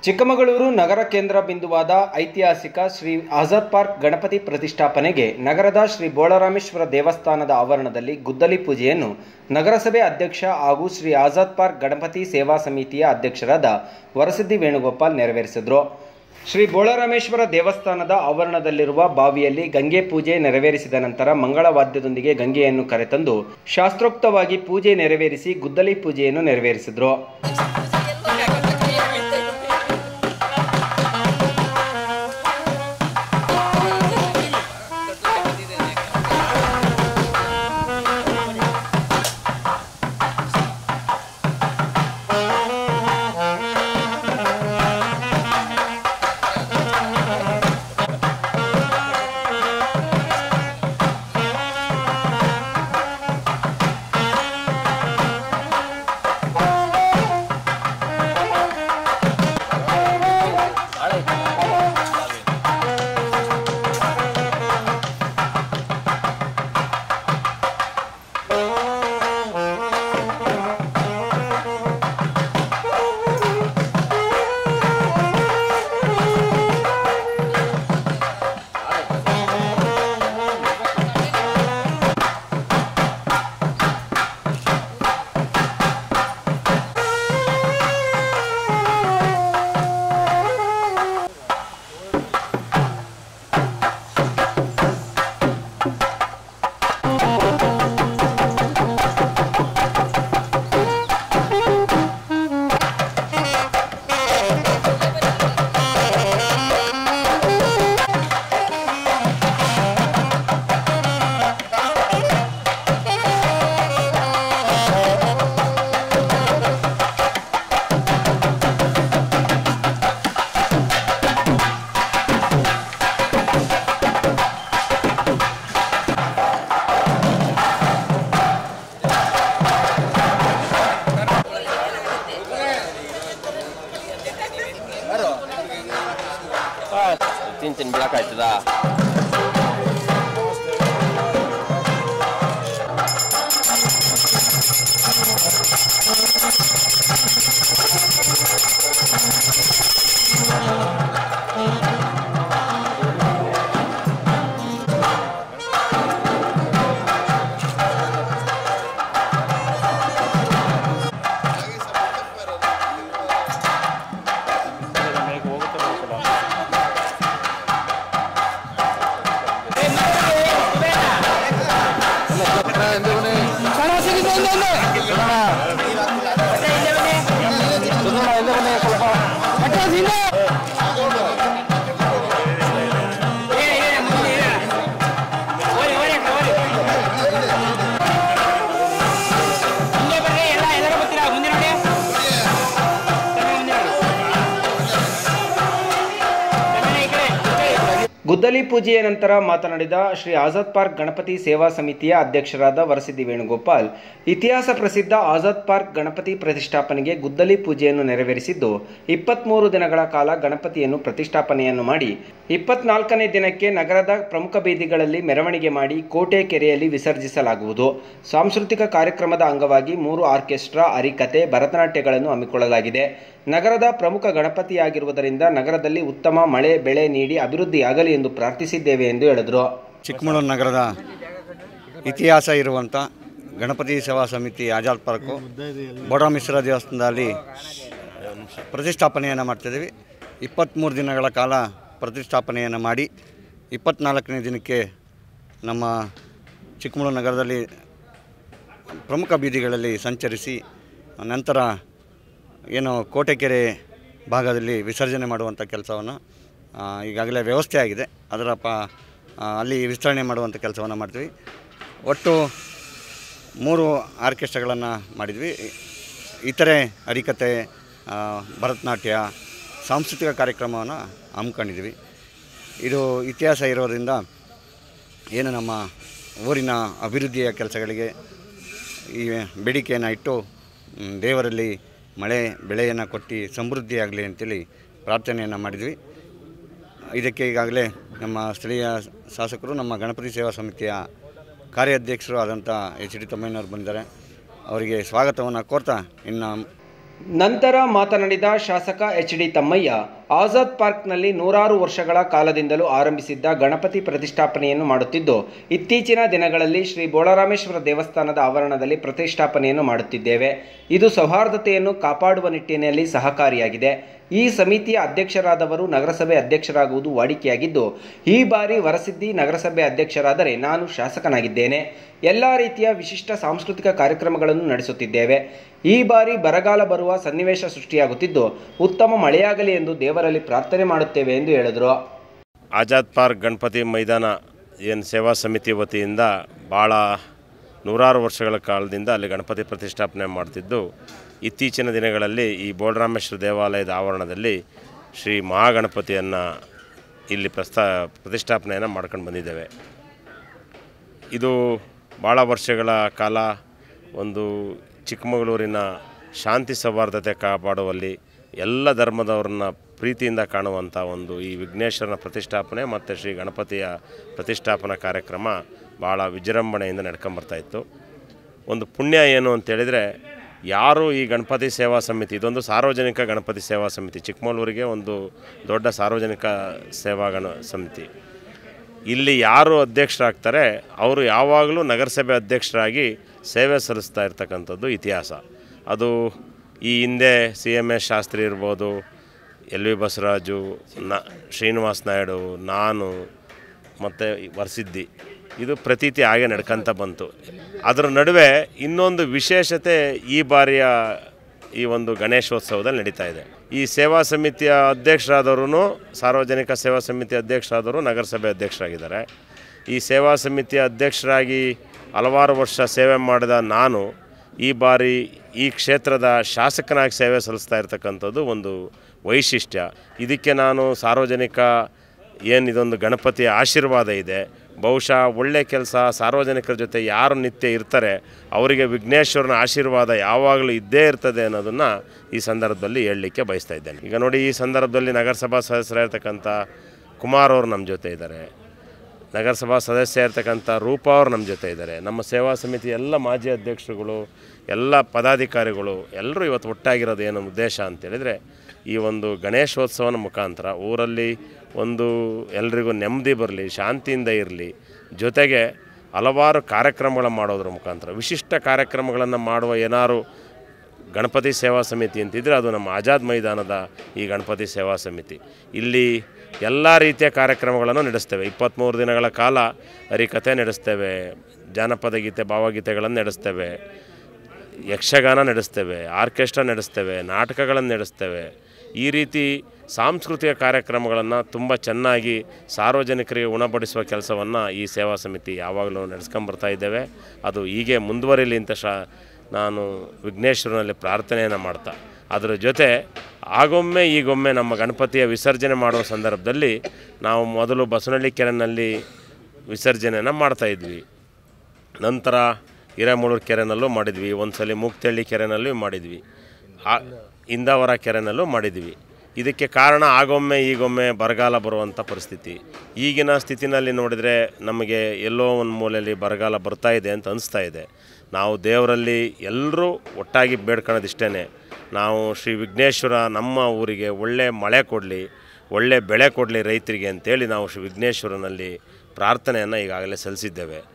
ಚಿಕ್ಕಮಗಳೂರು ನಗರ ಕೇಂದ್ರ ಬಿಂದುವಾದ ಐತಿಹಾಸಿಕ ಶ್ರೀ ಆಜಾದ್ ಪಾರ್ಕ್ ಗಣಪತಿ ಪ್ರತಿಷ್ಠಾಪನೆಗೆ ನಗರದ ಶ್ರೀ ಬೋಳರಾಮೇಶ್ವರ ದೇವಸ್ಥಾನದ ಆವರಣದಲ್ಲಿ ಗುದ್ದಲಿ ಪೂಜೆಯನ್ನು ನಗರಸಭೆ ಅಧ್ಯಕ್ಷ ಹಾಗೂ ಶ್ರೀ ಆಜಾದ್ ಪಾರ್ಕ್ ಗಣಪತಿ ಸೇವಾ ಸಮಿತಿಯ ಅಧ್ಯಕ್ಷರಾದ ವರಸಿದ್ದಿ ವೇಣುಗೋಪಾಲ್ ನೆರವೇರಿಸಿದರು ಶ್ರೀ ಬೋಳರಾಮೇಶ್ವರ ದೇವಸ್ಥಾನದ ಆವರಣದಲ್ಲಿರುವ ಬಾವಿಯಲ್ಲಿ ಗಂಗೆ ಪೂಜೆ ನೆರವೇರಿಸಿದ ನಂತರ ಮಂಗಳವಾದ್ಯದೊಂದಿಗೆ ಗಂಗೆಯನ್ನು ಕರೆತಂದು ಶಾಸ್ತ್ರೋಕ್ತವಾಗಿ ಪೂಜೆ ನೆರವೇರಿಸಿ ಗುದ್ದಲಿ ಪೂಜೆಯನ್ನು ನೆರವೇರಿಸಿದರು ತಿಂತೀನಿ ಬಿಡಕ್ಕಾಯ್ತದ ಗುದ್ದಲಿ ಪೂಜೆಯ ನಂತರ ಮಾತನಾಡಿದ ಶ್ರೀ ಆಜಾದ್ ಪಾರ್ಕ್ ಗಣಪತಿ ಸೇವಾ ಸಮಿತಿಯ ಅಧ್ಯಕ್ಷರಾದ ವರಸಿದ್ದಿ ವೇಣುಗೋಪಾಲ್ ಇತಿಹಾಸ ಪ್ರಸಿದ್ಧ ಆಜಾದ್ ಪಾರ್ಕ್ ಗಣಪತಿ ಪ್ರತಿಷ್ಠಾಪನೆಗೆ ಗುದ್ದಲಿ ಪೂಜೆಯನ್ನು ನೆರವೇರಿಸಿದ್ದು ಇಪ್ಪತ್ಮೂರು ದಿನಗಳ ಕಾಲ ಗಣಪತಿಯನ್ನು ಪ್ರತಿಷ್ಠಾಪನೆಯನ್ನು ಮಾಡಿ ಇಪ್ಪತ್ನಾಲ್ಕನೇ ದಿನಕ್ಕೆ ನಗರದ ಪ್ರಮುಖ ಬೀದಿಗಳಲ್ಲಿ ಮೆರವಣಿಗೆ ಮಾಡಿ ಕೋಟೆ ಕೆರೆಯಲ್ಲಿ ವಿಸರ್ಜಿಸಲಾಗುವುದು ಸಾಂಸ್ಕೃತಿಕ ಕಾರ್ಯಕ್ರಮದ ಅಂಗವಾಗಿ ಮೂರು ಆರ್ಕೆಸ್ಟ್ರಾ ಹರಿಕತೆ ಭರತನಾಟ್ಯಗಳನ್ನು ಹಮ್ಮಿಕೊಳ್ಳಲಾಗಿದೆ ನಗರದ ಪ್ರಮುಖ ಗಣಪತಿಯಾಗಿರುವುದರಿಂದ ನಗರದಲ್ಲಿ ಉತ್ತಮ ಮಳೆ ಬೆಳೆ ನೀಡಿ ಅಭಿವೃದ್ಧಿಯಾಗಲಿ ಎಂದು ಪ್ರಾರ್ಥಿಸಿದ್ದೇವೆ ಎಂದು ಹೇಳಿದರು ಚಿಕ್ಕಮಗಳೂರು ನಗರದ ಇತಿಹಾಸ ಇರುವಂಥ ಗಣಪತಿ ಸೇವಾ ಸಮಿತಿ ಆಜಾದ್ ಪಾರ್ಕು ಬೋಡಾಮಿಶ್ರ ದೇವಸ್ಥಾನದಲ್ಲಿ ಪ್ರತಿಷ್ಠಾಪನೆಯನ್ನು ಮಾಡ್ತಿದ್ದೀವಿ ಇಪ್ಪತ್ತ್ಮೂರು ದಿನಗಳ ಕಾಲ ಪ್ರತಿಷ್ಠಾಪನೆಯನ್ನು ಮಾಡಿ ಇಪ್ಪತ್ತ್ನಾಲ್ಕನೇ ದಿನಕ್ಕೆ ನಮ್ಮ ಚಿಕ್ಕಮಗಳೂರು ನಗರದಲ್ಲಿ ಪ್ರಮುಖ ಬೀದಿಗಳಲ್ಲಿ ಸಂಚರಿಸಿ ನಂತರ ಏನು ಕೋಟೆಕೆರೆ ಭಾಗದಲ್ಲಿ ವಿಸರ್ಜನೆ ಮಾಡುವಂಥ ಕೆಲಸವನ್ನು ಈಗಾಗಲೇ ವ್ಯವಸ್ಥೆ ಆಗಿದೆ ಅದರ ಪ ಆ, ಅಲ್ಲಿ ವಿಸ್ತರಣೆ ಮಾಡುವಂಥ ಕೆಲಸವನ್ನು ಮಾಡ್ತೀವಿ ಒಟ್ಟು ಮೂರು ಆರ್ಕೆಸ್ಟ್ರಾಗಳನ್ನು ಮಾಡಿದ್ವಿ ಇತರೆ ಹರಿಕತೆ ಆ, ಭರತನಾಟ್ಯ ಸಾಂಸ್ಕೃತಿಕ ಕಾರ್ಯಕ್ರಮವನ್ನು ಹಮ್ಮಿಕೊಂಡಿದ್ವಿ ಇದು ಇತಿಹಾಸ ಇರೋದ್ರಿಂದ ಏನು ನಮ್ಮ ಊರಿನ ಅಭಿವೃದ್ಧಿಯ ಕೆಲಸಗಳಿಗೆ ಈ ಬೇಡಿಕೆಯನ್ನು ಇಟ್ಟು ಮ್, ದೇವರಲ್ಲಿ ಮಳೆ ಬೆಳೆಯನ್ನು ಕೊಟ್ಟು ಸಮೃದ್ಧಿಯಾಗಲಿ ಅಂತೇಳಿ ಪ್ರಾರ್ಥನೆಯನ್ನು ಮಾಡಿದ್ವಿ ಇದಕ್ಕೆ ಈಗಾಗಲೇ ನಮ್ಮ ಸ್ಥಳೀಯ ಶಾಸಕರು ನಮ್ಮ ಗಣಪತಿ ಸೇವಾ ಸಮಿತಿಯ ಕಾರ್ಯಾಧ್ಯಕ್ಷರು ಆದಂಥ ಎಚ್ ಡಿ ತಮ್ಮಯ್ಯನವರು ಬಂದಿದ್ದಾರೆ ಅವರಿಗೆ ಸ್ವಾಗತವನ್ನು ಕೋರ್ತಾ ಇನ್ನು ನಂತರ ಮಾತನಾಡಿದ ಶಾಸಕ ಎಚ್ ಡಿ ತಮ್ಮಯ್ಯ ಆಜಾದ್ ಪಾರ್ಕ್ನಲ್ಲಿ ನೂರಾರು ವರ್ಷಗಳ ಕಾಲದಿಂದಲೂ ಆರಂಭಿಸಿದ್ದ ಗಣಪತಿ ಪ್ರತಿಷ್ಠಾಪನೆಯನ್ನು ಮಾಡುತ್ತಿದ್ದು ಇತ್ತೀಚಿನ ದಿನಗಳಲ್ಲಿ ಶ್ರೀ ಬೋಳರಾಮೇಶ್ವರ ದೇವಸ್ಥಾನದ ಆವರಣದಲ್ಲಿ ಪ್ರತಿಷ್ಠಾಪನೆಯನ್ನು ಮಾಡುತ್ತಿದ್ದೇವೆ ಇದು ಸೌಹಾರ್ದತೆಯನ್ನು ಕಾಪಾಡುವ ನಿಟ್ಟಿನಲ್ಲಿ ಸಹಕಾರಿಯಾಗಿದೆ ಈ ಸಮಿತಿಯ ಅಧ್ಯಕ್ಷರಾದವರು ನಗರಸಭೆ ಅಧ್ಯಕ್ಷರಾಗುವುದು ವಾಡಿಕೆಯಾಗಿದ್ದು ಈ ಬಾರಿ ವರಸಿದ್ದಿ ನಗರಸಭೆ ಅಧ್ಯಕ್ಷರಾದರೆ ನಾನು ಶಾಸಕನಾಗಿದ್ದೇನೆ ಎಲ್ಲ ರೀತಿಯ ವಿಶಿಷ್ಟ ಸಾಂಸ್ಕೃತಿಕ ಕಾರ್ಯಕ್ರಮಗಳನ್ನು ನಡೆಸುತ್ತಿದ್ದೇವೆ ಈ ಬಾರಿ ಬರಗಾಲ ಬರುವ ಸನ್ನಿವೇಶ ಸೃಷ್ಟಿಯಾಗುತ್ತಿದ್ದು ಉತ್ತಮ ಮಳೆಯಾಗಲಿ ಎಂದು ದೇವರಲ್ಲಿ ಪ್ರಾರ್ಥನೆ ಮಾಡುತ್ತೇವೆ ಎಂದು ಹೇಳಿದರು ಆಜಾದ್ ಪಾರ್ಕ್ ಗಣಪತಿ ಮೈದಾನ ಏನು ಸೇವಾ ಸಮಿತಿ ವತಿಯಿಂದ ಭಾಳ ನೂರಾರು ವರ್ಷಗಳ ಕಾಲದಿಂದ ಅಲ್ಲಿ ಗಣಪತಿ ಪ್ರತಿಷ್ಠಾಪನೆ ಮಾಡ್ತಿದ್ದು ಇತ್ತೀಚಿನ ದಿನಗಳಲ್ಲಿ ಈ ಬೋಳರಾಮೇಶ್ವರ ದೇವಾಲಯದ ಆವರಣದಲ್ಲಿ ಶ್ರೀ ಮಹಾಗಣಪತಿಯನ್ನು ಇಲ್ಲಿ ಪ್ರಸ್ತಾ ಪ್ರತಿಷ್ಠಾಪನೆಯನ್ನು ಮಾಡ್ಕೊಂಡು ಬಂದಿದ್ದೇವೆ ಇದು ಭಾಳ ವರ್ಷಗಳ ಕಾಲ ಒಂದು ಚಿಕ್ಕಮಗಳೂರಿನ ಶಾಂತಿ ಸೌಹಾರ್ದತೆ ಕಾಪಾಡುವಲ್ಲಿ ಎಲ್ಲ ಧರ್ಮದವ್ರನ್ನ ಪ್ರೀತಿಯಿಂದ ಕಾಣುವಂಥ ಒಂದು ಈ ವಿಘ್ನೇಶ್ವರನ ಪ್ರತಿಷ್ಠಾಪನೆ ಮತ್ತು ಶ್ರೀ ಗಣಪತಿಯ ಪ್ರತಿಷ್ಠಾಪನಾ ಕಾರ್ಯಕ್ರಮ ಭಾಳ ವಿಜೃಂಭಣೆಯಿಂದ ನಡ್ಕೊಂಬರ್ತಾ ಇತ್ತು ಒಂದು ಪುಣ್ಯ ಏನು ಅಂತೇಳಿದರೆ ಯಾರು ಈ ಗಣಪತಿ ಸೇವಾ ಸಮಿತಿ ಇದೊಂದು ಸಾರ್ವಜನಿಕ ಗಣಪತಿ ಸೇವಾ ಸಮಿತಿ ಚಿಕ್ಕಮಗಳೂರಿಗೆ ಒಂದು ದೊಡ್ಡ ಸಾರ್ವಜನಿಕ ಸೇವಾ ಗಣ ಸಮಿತಿ ಇಲ್ಲಿ ಯಾರು ಅಧ್ಯಕ್ಷರಾಗ್ತಾರೆ ಅವರು ಯಾವಾಗಲೂ ನಗರಸಭೆ ಅಧ್ಯಕ್ಷರಾಗಿ ಸೇವೆ ಸಲ್ಲಿಸ್ತಾ ಇರ್ತಕ್ಕಂಥದ್ದು ಇತಿಹಾಸ ಅದು ಈ ಹಿಂದೆ ಸಿ ಎಮ್ ಎಸ್ ಶಾಸ್ತ್ರಿ ಇರ್ಬೋದು ಎಲ್ ವಿ ಬಸವರಾಜು ನ ಶ್ರೀನಿವಾಸ್ ನಾಯ್ಡು ನಾನು ಮತ್ತು ವರಸಿದ್ದಿ ಇದು ಪ್ರತೀತಿ ಹಾಗೆ ನಡ್ಕೊಂತ ಬಂತು ಅದರ ನಡುವೆ ಇನ್ನೊಂದು ವಿಶೇಷತೆ ಈ ಬಾರಿಯ ಈ ಒಂದು ಗಣೇಶೋತ್ಸವದಲ್ಲಿ ನಡೀತಾ ಇದೆ ಈ ಸೇವಾ ಸಮಿತಿಯ ಅಧ್ಯಕ್ಷರಾದವರು ಸಾರ್ವಜನಿಕ ಸೇವಾ ಸಮಿತಿ ಅಧ್ಯಕ್ಷರಾದವರು ನಗರಸಭೆ ಅಧ್ಯಕ್ಷರಾಗಿದ್ದಾರೆ ಈ ಸೇವಾ ಸಮಿತಿಯ ಅಧ್ಯಕ್ಷರಾಗಿ ಹಲವಾರು ವರ್ಷ ಸೇವೆ ಮಾಡಿದ ನಾನು ಈ ಬಾರಿ ಈ ಕ್ಷೇತ್ರದ ಶಾಸಕನಾಗಿ ಸೇವೆ ಸಲ್ಲಿಸ್ತಾ ಇರ್ತಕ್ಕಂಥದ್ದು ಒಂದು ವೈಶಿಷ್ಟ್ಯ ಇದಕ್ಕೆ ನಾನು ಸಾರ್ವಜನಿಕ ಏನು ಇದೊಂದು ಗಣಪತಿಯ ಆಶೀರ್ವಾದ ಇದೆ ಬಹುಶಃ ಒಳ್ಳೆ ಕೆಲಸ ಸಾರ್ವಜನಿಕರ ಜೊತೆ ಯಾರು ನಿತ್ಯ ಇರ್ತಾರೆ ಅವರಿಗೆ ವಿಘ್ನೇಶ್ವರನ ಆಶೀರ್ವಾದ ಯಾವಾಗಲೂ ಇದ್ದೇ ಇರ್ತದೆ ಅನ್ನೋದನ್ನು ಈ ಸಂದರ್ಭದಲ್ಲಿ ಹೇಳಲಿಕ್ಕೆ ಬಯಸ್ತಾ ಇದ್ದೇನೆ ಈಗ ನೋಡಿ ಈ ಸಂದರ್ಭದಲ್ಲಿ ನಗರಸಭಾ ಸದಸ್ಯರಾಗಿರ್ತಕ್ಕಂಥ ಕುಮಾರ್ ಅವರು ನಮ್ಮ ಜೊತೆ ಇದ್ದಾರೆ ನಗರಸಭಾ ಸದಸ್ಯ ಇರ್ತಕ್ಕಂಥ ರೂಪ ಅವರು ನಮ್ಮ ಜೊತೆ ಇದ್ದಾರೆ ನಮ್ಮ ಸೇವಾ ಸಮಿತಿ ಎಲ್ಲ ಮಾಜಿ ಅಧ್ಯಕ್ಷರುಗಳು ಎಲ್ಲ ಪದಾಧಿಕಾರಿಗಳು ಎಲ್ಲರೂ ಇವತ್ತು ಒಟ್ಟಾಗಿರೋದು ಏನು ಉದ್ದೇಶ ಅಂತೇಳಿದರೆ ಈ ಒಂದು ಗಣೇಶೋತ್ಸವನ ಮುಖಾಂತರ ಊರಲ್ಲಿ ಒಂದು ಎಲ್ರಿಗೂ ನೆಮ್ಮದಿ ಬರಲಿ ಶಾಂತಿಯಿಂದ ಇರಲಿ ಜೊತೆಗೆ ಹಲವಾರು ಕಾರ್ಯಕ್ರಮಗಳ ಮಾಡೋದ್ರ ಮುಖಾಂತರ ವಿಶಿಷ್ಟ ಕಾರ್ಯಕ್ರಮಗಳನ್ನು ಮಾಡುವ ಏನಾರು ಗಣಪತಿ ಸೇವಾ ಸಮಿತಿ ಅಂತಿದ್ರೆ ಅದು ನಮ್ಮ ಆಜಾದ್ ಮೈದಾನದ ಈ ಗಣಪತಿ ಸೇವಾ ಸಮಿತಿ ಇಲ್ಲಿ ಎಲ್ಲ ರೀತಿಯ ಕಾರ್ಯಕ್ರಮಗಳನ್ನು ನಡೆಸ್ತೇವೆ ಇಪ್ಪತ್ತ್ಮೂರು ದಿನಗಳ ಕಾಲ ಹರಿಕಥೆ ನಡೆಸ್ತೇವೆ ಜಾನಪದ ಗೀತೆ ಭಾವಗೀತೆಗಳನ್ನು ನಡೆಸ್ತೇವೆ ಯಕ್ಷಗಾನ ನಡೆಸ್ತೇವೆ ಆರ್ಕೆಸ್ಟ್ರಾ ನಡೆಸ್ತೇವೆ ನಾಟಕಗಳನ್ನು ನಡೆಸ್ತೇವೆ ಈ ರೀತಿ ಸಾಂಸ್ಕೃತಿಕ ಕಾರ್ಯಕ್ರಮಗಳನ್ನು ತುಂಬ ಚೆನ್ನಾಗಿ ಸಾರ್ವಜನಿಕರಿಗೆ ಉಣಬಡಿಸುವ ಕೆಲಸವನ್ನು ಈ ಸೇವಾ ಸಮಿತಿ ಯಾವಾಗಲೂ ನಡೆಸ್ಕೊಂಬರ್ತಾ ಇದ್ದೇವೆ ಅದು ಹೀಗೆ ಮುಂದುವರಿಲಿ ಅಂತ ಶಾ ನಾನು ವಿಘ್ನೇಶ್ವರನಲ್ಲಿ ಪ್ರಾರ್ಥನೆಯನ್ನು ಮಾಡ್ತಾ ಅದರ ಜೊತೆ ಆಗೊಮ್ಮೆ ಈಗೊಮ್ಮೆ ನಮ್ಮ ಗಣಪತಿಯ ವಿಸರ್ಜನೆ ಮಾಡುವ ಸಂದರ್ಭದಲ್ಲಿ ನಾವು ಮೊದಲು ಬಸವನಹಳ್ಳಿ ಕೆರೆನಲ್ಲಿ ವಿಸರ್ಜನೆಯನ್ನು ಮಾಡ್ತಾಯಿದ್ವಿ ನಂತರ ಹಿರೇಮೂಳೂರು ಕೆರೆನಲ್ಲೂ ಮಾಡಿದ್ವಿ ಒಂದು ಸಲ ಮೂಗ್ತಳ್ಳಿ ಕೆರೆನಲ್ಲೂ ಮಾಡಿದ್ವಿ ಆ ಇಂದಾವರ ಕೆರೆನಲ್ಲೂ ಮಾಡಿದ್ವಿ ಇದಕ್ಕೆ ಕಾರಣ ಆಗೊಮ್ಮೆ ಈಗೊಮ್ಮೆ ಬರಗಾಲ ಬರುವಂಥ ಪರಿಸ್ಥಿತಿ ಈಗಿನ ಸ್ಥಿತಿನಲ್ಲಿ ನೋಡಿದರೆ ನಮಗೆ ಎಲ್ಲೋ ಒಂದು ಮೂಲೆಯಲ್ಲಿ ಬರಗಾಲ ಬರ್ತಾ ಇದೆ ಅಂತ ಅನಿಸ್ತಾ ಇದೆ ನಾವು ದೇವರಲ್ಲಿ ಎಲ್ಲರೂ ಒಟ್ಟಾಗಿ ಬೇಡ್ಕೊಳ್ಳೋದಿಷ್ಟೇ ನಾವು ಶ್ರೀ ವಿಘ್ನೇಶ್ವರ ನಮ್ಮ ಊರಿಗೆ ಒಳ್ಳೆ ಮಳೆ ಕೊಡಲಿ ಒಳ್ಳೆ ಬೆಳೆ ಕೊಡಲಿ ರೈತರಿಗೆ ಅಂತೇಳಿ ನಾವು ಶ್ರೀ ವಿಘ್ನೇಶ್ವರನಲ್ಲಿ ಪ್ರಾರ್ಥನೆಯನ್ನು ಈಗಾಗಲೇ ಸಲ್ಲಿಸಿದ್ದೇವೆ